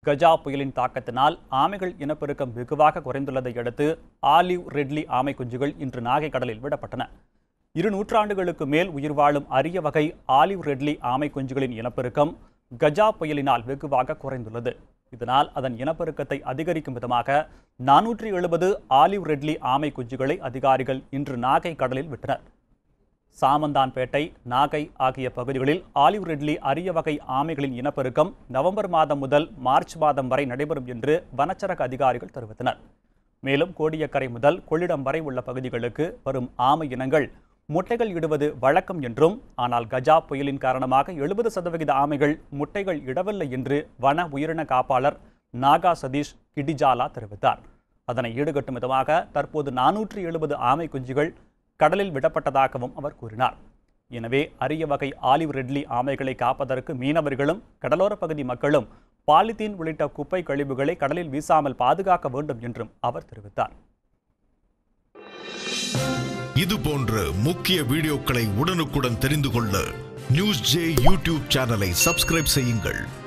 கஜா புயலின் தாக்கத்தினால் ஆமைகள் இனப்பெருக்கம் வெகுவாக குறைந்துள்ளதை அடுத்து ஆலிவ் ரெட்லி ஆமை குஞ்சுகள் இன்று நாகை கடலில் விடப்பட்டன இரு நூற்றாண்டுகளுக்கு மேல் உயிர் வாழும் அரிய வகை ஆலிவ் ரெட்லி ஆமை குஞ்சுகளின் இனப்பெருக்கம் கஜா புயலினால் வெகுவாக குறைந்துள்ளது இதனால் அதன் இனப்பெருக்கத்தை அதிகரிக்கும் விதமாக நானூற்றி எழுபது ஆலிவ் ரெட்லி ஆமை குஞ்சுகளை அதிகாரிகள் இன்று நாகை கடலில் விட்டனர் சாமந்தான்பேட்டை நாகை ஆகிய பகுதிகளில் ஆலிவ் ரெட்லி அரிய வகை ஆமைகளின் இனப்பெருக்கம் நவம்பர் மாதம் முதல் மார்ச் மாதம் வரை நடைபெறும் என்று வனச்சரக அதிகாரிகள் தெரிவித்தனர் மேலும் கோடியக்கரை முதல் கொள்ளிடம் வரை உள்ள பகுதிகளுக்கு வரும் ஆமை இனங்கள் முட்டைகள் இடுவது வழக்கம் என்றும் ஆனால் கஜா புயலின் காரணமாக எழுபது சதவிகித ஆமைகள் முட்டைகள் இடவில்லை என்று வன உயிரின காப்பாளர் நாகா சதீஷ் கிடிஜாலா தெரிவித்தார் அதனை ஈடுகட்டும் விதமாக தற்போது நானூற்றி எழுபது ஆமை குஞ்சுகள் கடலில் விடப்பட்டதாகவும் அவர் கூறினார் எனவே அரிய வகை ஆலிவ் ரெட்லி ஆமைகளை காப்பதற்கு மீனவர்களும் கடலோர பகுதி மக்களும் பாலித்தீன் உள்ளிட்ட குப்பை கழிவுகளை கடலில் வீசாமல் பாதுகாக்க வேண்டும் என்றும் அவர் தெரிவித்தார் இது போன்ற முக்கிய வீடியோக்களை உடனுக்குடன் தெரிந்து கொள்ள நியூஸ் ஜே யூடியூப் சேனலை சப்ஸ்கிரைப் செய்யுங்கள்